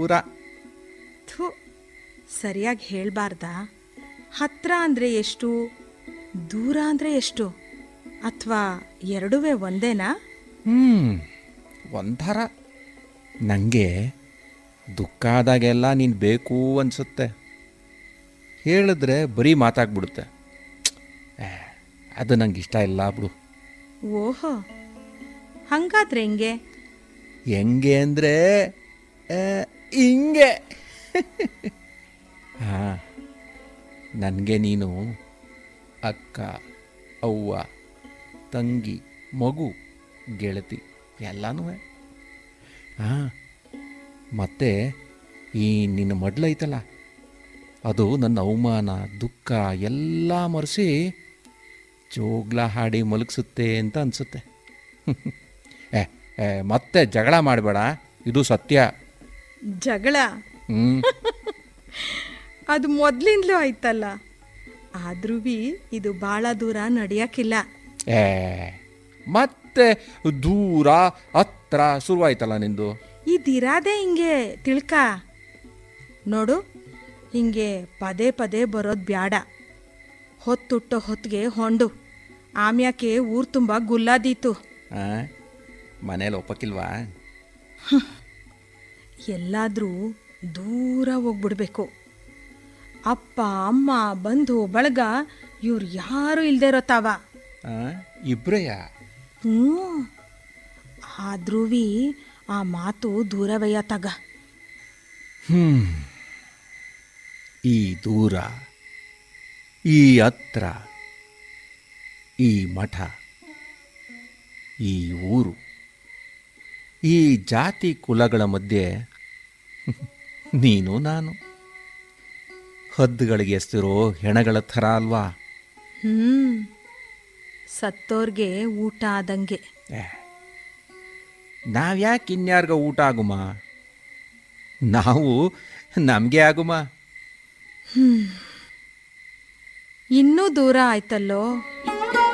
ದೂರ ಥು ಸರಿಯಾಗಿ ಹೇಳ್ಬಾರ್ದಾ ಹತ್ರ ಅಂದರೆ ಎಷ್ಟು ದೂರ ಅಂದರೆ ಎಷ್ಟು ಅಥವಾ ಎರಡುವೇ ಒಂದೇನಾ ಹ್ಞೂ ಒಂಥರ ನನಗೆ ದುಃಖ ಆದಾಗೆಲ್ಲ ನೀನು ಬೇಕು ಅನಿಸುತ್ತೆ ಹೇಳಿದ್ರೆ ಬರೀ ಮಾತಾಗ್ಬಿಡುತ್ತೆ ಏ, ಅದು ನಂಗೆ ಇಷ್ಟ ಇಲ್ಲ ಬಿಡು ಓಹೋ ಹಂಗಾದ್ರೆ ಹೆಂಗೆ ಹೆಂಗೆ ಅಂದರೆ ಹಿಂಗೆ ಹಾಂ ನನಗೆ ನೀನು ಅಕ್ಕ ಅವ್ವ ತಂಗಿ ಮಗು ಗೆಳತಿ ಎಲ್ಲನೂ ಹಾಂ ಮತ್ತೆ ಈ ನಿನ್ನ ಮಡ್ಲೈತಲ್ಲ ಅದು ನನ್ನ ಅವಮಾನ ದುಃಖ ಎಲ್ಲ ಮರೆಸಿ ಜೋಗ್ಲ ಹಾಡಿ ಮಲಗಿಸುತ್ತೆ ಅಂತ ಅನಿಸುತ್ತೆ ಏ ಏ, ಮತ್ತೆ ಜಗಳ ಮಾಡಬೇಡ ಇದು ಸತ್ಯ ಜಗಳ ಹ್ಞೂ ಅದು ಮೊದಲಿಂದಲೂ ಆಯ್ತಲ್ಲ ಆದ್ರೂ ಬಿ ಇದು ಭಾಳ ದೂರ ನಡೆಯಕ್ಕಿಲ್ಲ ಏ ಮತ್ತೆ ದೂರ ಹತ್ರ ಶುರುವಾಯ್ತಲ್ಲ ನಿಂದು ಇದಿರಾದೆ ಹಿಂಗೆ ತಿಳ್ಕ ನೋಡು ಹಿಂಗೆ ಪದೇ ಪದೇ ಬರೋದು ಬ್ಯಾಡ ಹೊತ್ತುಟ್ಟೋ ಹೊತ್ತಿಗೆ ಹೊಂಡು ಆಮ್ಯಾಕೆ ಊರು ತುಂಬ ಗುಲ್ಲಾದೀತು ಆ? ಮನೇಲಿ ಒಪ್ಪಕ್ಕಿಲ್ವಾ ಎಲ್ಲಾದರೂ ದೂರ ಹೋಗ್ಬಿಡ್ಬೇಕು ಅಪ್ಪ ಅಮ್ಮ ಬಂಧು ಬಳಗ ಇವ್ರು ಯಾರು ಇಲ್ದೇ ಇರೋತಾವ ಆ? ಇಬ್ರೆಯಾ ಹ್ಞೂ ಆದ್ರೂ ಆ ಮಾತು ದೂರವಯ್ಯ ತಗ ಹ್ಮ್ ಈ ದೂರ ಈ ಹತ್ರ ಈ ಮಠ ಈ ಊರು ಈ ಜಾತಿ ಕುಲಗಳ ಮಧ್ಯೆ ನೀನು ನಾನು ಹದ್ದುಗಳಿಗೆ ಎಸ್ತಿರೋ ಹೆಣಗಳ ಥರ ಅಲ್ವಾ ಹ್ಞೂ ಸತ್ತೋರ್ಗೆ ಊಟ ಆದಂಗೆ ನಾವ್ಯಾಕೆ ಇನ್ಯಾರ್ಗ ಊಟ ಆಗುಮ ನಾವು ನಮಗೆ ಆಗುಮ ಇನ್ನೂ ದೂರ ಆಯ್ತಲ್ಲೋ